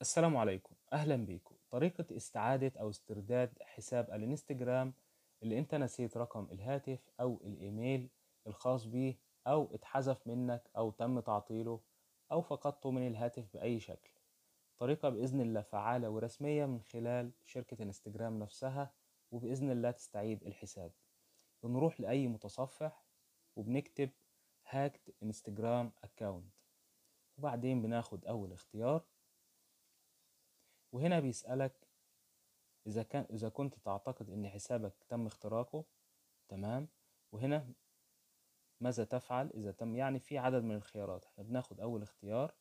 السلام عليكم أهلا بيكم طريقة استعادة أو استرداد حساب الانستجرام اللي أنت نسيت رقم الهاتف أو الإيميل الخاص بيه أو اتحذف منك أو تم تعطيله أو فقدته من الهاتف بأي شكل طريقة بإذن الله فعالة ورسمية من خلال شركة انستجرام نفسها وبإذن الله تستعيد الحساب بنروح لأي متصفح وبنكتب هاكت انستجرام اكاونت وبعدين بناخد أول اختيار وهنا بيسألك إذا كان إذا كنت تعتقد إن حسابك تم اختراقه تمام وهنا ماذا تفعل إذا تم يعني في عدد من الخيارات احنا بناخد أول اختيار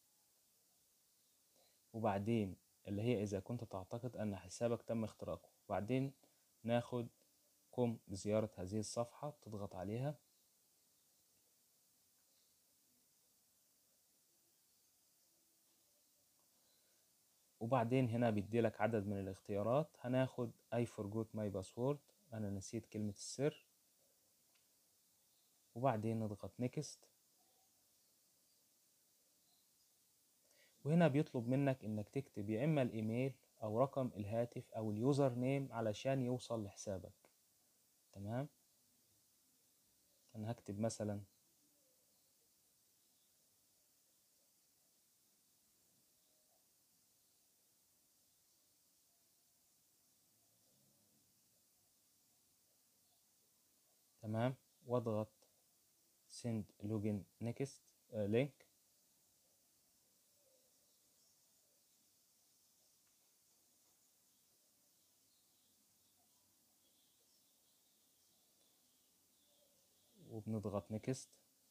وبعدين اللي هي إذا كنت تعتقد أن حسابك تم اختراقه وبعدين ناخد قم بزيارة هذه الصفحة تضغط عليها وبعدين هنا بيديلك عدد من الاختيارات هناخد I forgot my password أنا نسيت كلمة السر وبعدين نضغط next وهنا بيطلب منك انك تكتب يا اما الايميل او رقم الهاتف او اليوزر نيم علشان يوصل لحسابك تمام انا هكتب مثلا تمام واضغط send login next uh, link وبنضغط next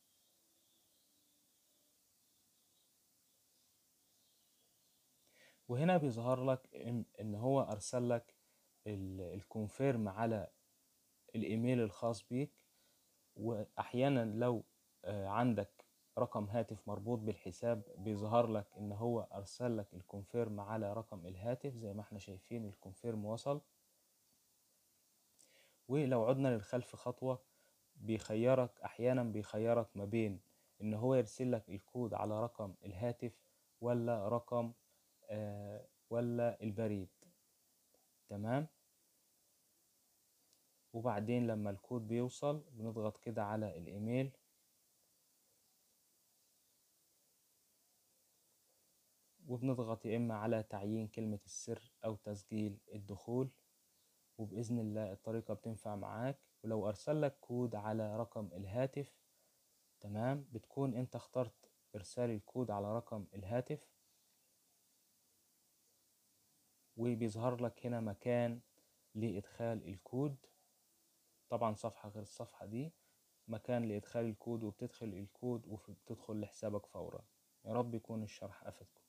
وهنا بيظهر لك ان إن هو ارسل لك الكونفيرم على الايميل الخاص بيك واحيانا لو عندك رقم هاتف مربوط بالحساب بيظهر لك ان هو ارسل لك الكونفيرم على رقم الهاتف زي ما احنا شايفين الكونفيرم وصل ولو عدنا للخلف خطوة بيخيرك احيانا بيخيرك ما بين ان هو يرسل لك الكود على رقم الهاتف ولا رقم آه ولا البريد تمام وبعدين لما الكود بيوصل بنضغط كده على الايميل وبنضغط يا اما على تعيين كلمة السر او تسجيل الدخول وبإذن الله الطريقة بتنفع معاك ولو أرسل لك كود على رقم الهاتف تمام بتكون انت اخترت ارسال الكود على رقم الهاتف وبيظهر لك هنا مكان لإدخال الكود طبعا صفحة غير الصفحة دي مكان لإدخال الكود وبتدخل الكود وبتدخل لحسابك فورا يا رب يكون الشرح أفدكم